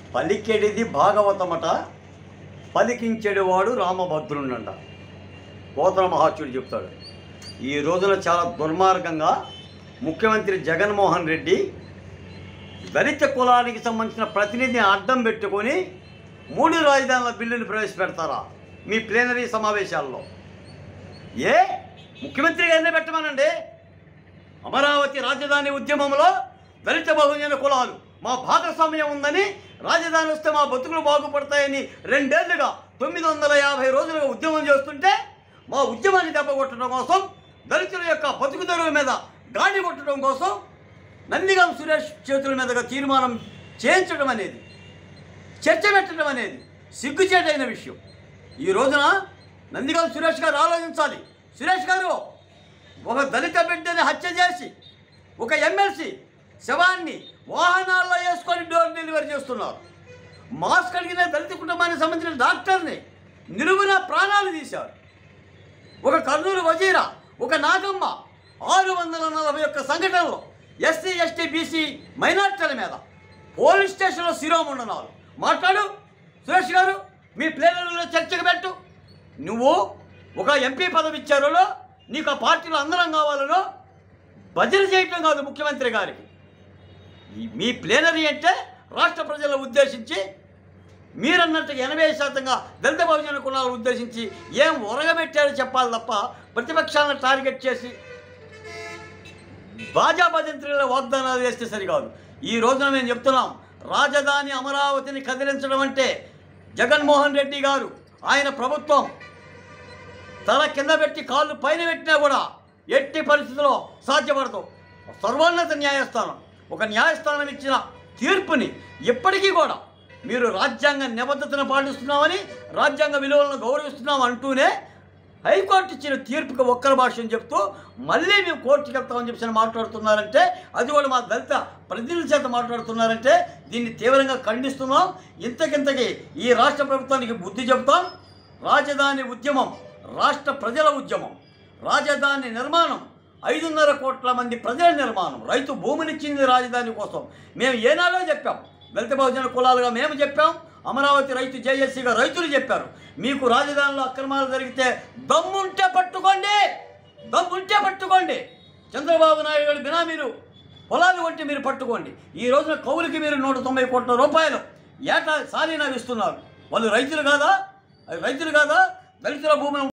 పలికెడిది భాగవతమట పలికించెడివాడు రామభద్రుండంట పోతన మహాత్యుడు చెప్తాడు ఈ రోజున చాలా దుర్మార్గంగా ముఖ్యమంత్రి జగన్మోహన్ రెడ్డి దళిత కులానికి సంబంధించిన ప్రతినిధిని అడ్డం పెట్టుకొని మూడు రాజధానుల బిల్లుని ప్రవేశపెడతారా మీ ప్లేనరీ సమావేశాల్లో ఏ ముఖ్యమంత్రి గారినే పెట్టమనండి అమరావతి రాజధాని ఉద్యమంలో దళిత బహుజన కులాలు మా భాగస్వామ్యం ఉందని రాజధాని వస్తే మా బతుకులు బాగుపడతాయని రెండేళ్లుగా తొమ్మిది వందల యాభై రోజులుగా ఉద్యమం చేస్తుంటే మా ఉద్యమాన్ని దెబ్బకొట్టడం కోసం దళితుల యొక్క బతుకు తెరువు మీద గాడి కొట్టడం కోసం నందిగాం సురేష్ చేతుల మీదుగా తీర్మానం చేయించడం అనేది చర్చ పెట్టడం అనేది సిగ్గుచేటైన విషయం ఈ రోజున నందిగాం సురేష్ గారు ఆలోచించాలి సురేష్ గారు ఒక దళిత బిడ్డని హత్య చేసి ఒక ఎమ్మెల్సీ శవాన్ని వాహనాల్లో వేసుకొని డోర్ డెలివరీ చేస్తున్నారు మాస్క్ అడిగిన దళిత కుటుంబానికి సంబంధించిన డాక్టర్ని నిలువున ప్రాణాలు తీశారు ఒక కర్నూలు వజీరా ఒక నాగమ్మ ఆరు వందల నలభై ఒక్క సంఘటనలో ఎస్సీ ఎస్టీ బీసీ మైనార్టీల మీద పోలీస్ స్టేషన్లో శిరోమండనాలు మాట్లాడు సురేష్ గారు మీ ప్లేనరీలో చర్చకు పెట్టు నువ్వు ఒక ఎంపీ పదవి ఇచ్చారో నీకు ఆ పార్టీలో అందరం కావాలనో భజన చేయటం కాదు ముఖ్యమంత్రి గారికి ఈ- మీ ప్లేనరీ అంటే రాష్ట్ర ప్రజలను ఉద్దేశించి మీరన్నట్టుగా ఎనభై శాతంగా దళిత బహుజన కులాలను ఉద్దేశించి ఏం ఒరగబెట్టారో చెప్పాలి తప్ప ప్రతిపక్షాలను టార్గెట్ చేసి బాజా భజంత్రిలో వాగ్దానాలు వేస్తే సరికాదు ఈ రోజున మేము చెప్తున్నాం రాజధాని అమరావతిని కదిలించడం అంటే జగన్మోహన్ రెడ్డి గారు ఆయన ప్రభుత్వం తల కింద పెట్టి కాళ్ళు పైన పెట్టినా కూడా ఎట్టి పరిస్థితుల్లో సాధ్యపడదు సర్వోన్నత న్యాయస్థానం ఒక న్యాయస్థానం ఇచ్చిన తీర్పుని ఇప్పటికీ కూడా మీరు రాజ్యాంగ నిబద్ధతను పాటిస్తున్నామని రాజ్యాంగ విలువలను గౌరవిస్తున్నాం అంటూనే హైకోర్టు ఇచ్చిన తీర్పుకి ఒక్కరి భాషను చెప్తూ మళ్ళీ మేము కోర్టుకి వెళ్తామని చెప్పి మాట్లాడుతున్నారంటే అది కూడా మా దళిత ప్రతినిధుల చేత మాట్లాడుతున్నారంటే దీన్ని తీవ్రంగా ఖండిస్తున్నాం ఇంతకింతకి ఈ రాష్ట్ర ప్రభుత్వానికి బుద్ధి చెప్తాం రాజధాని ఉద్యమం రాష్ట్ర ప్రజల ఉద్యమం రాజధాని నిర్మాణం ఐదున్నర కోట్ల మంది ప్రజల నిర్మాణం రైతు భూమినిచ్చింది రాజధాని కోసం మేము ఏనాడో చెప్పాం దళిత బహుజన కులాలుగా మేము చెప్పాం అమరావతి రైతు జేఎస్సీగా రైతులు చెప్పారు మీకు రాజధానిలో అక్రమాలు జరిగితే దమ్ముంటే పట్టుకోండి దమ్ముంటే పట్టుకోండి చంద్రబాబు నాయుడు గారి బినామీలు పొలాలు వంటి మీరు పట్టుకోండి ఈ రోజున కౌలుకి మీరు నూట తొంభై కోట్ల రూపాయలు ఏటా సాలీనా ఇస్తున్నారు వాళ్ళు రైతులు కాదా అది రైతులు కాదా దళితుల భూమిని